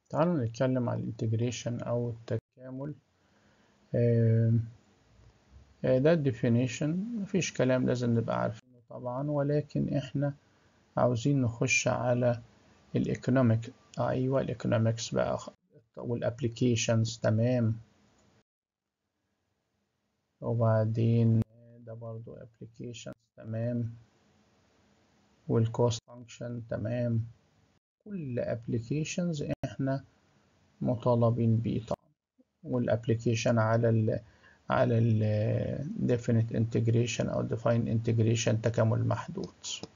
تعالوا نتكلم عن الانتجريشن أو التكامل ده definition مفيش كلام لازم نبقى عارفينه طبعا ولكن احنا عاوزين نخش على الايكونوميك ايوه الايكونومكس بقى والابليكيشنز تمام وبعدين ده برضو applications تمام والكوست فانكشن تمام كل applications احنا مطالبين بيه طبعا والابليكيشن على ال على ال definite integration أو define integration تكامل محدود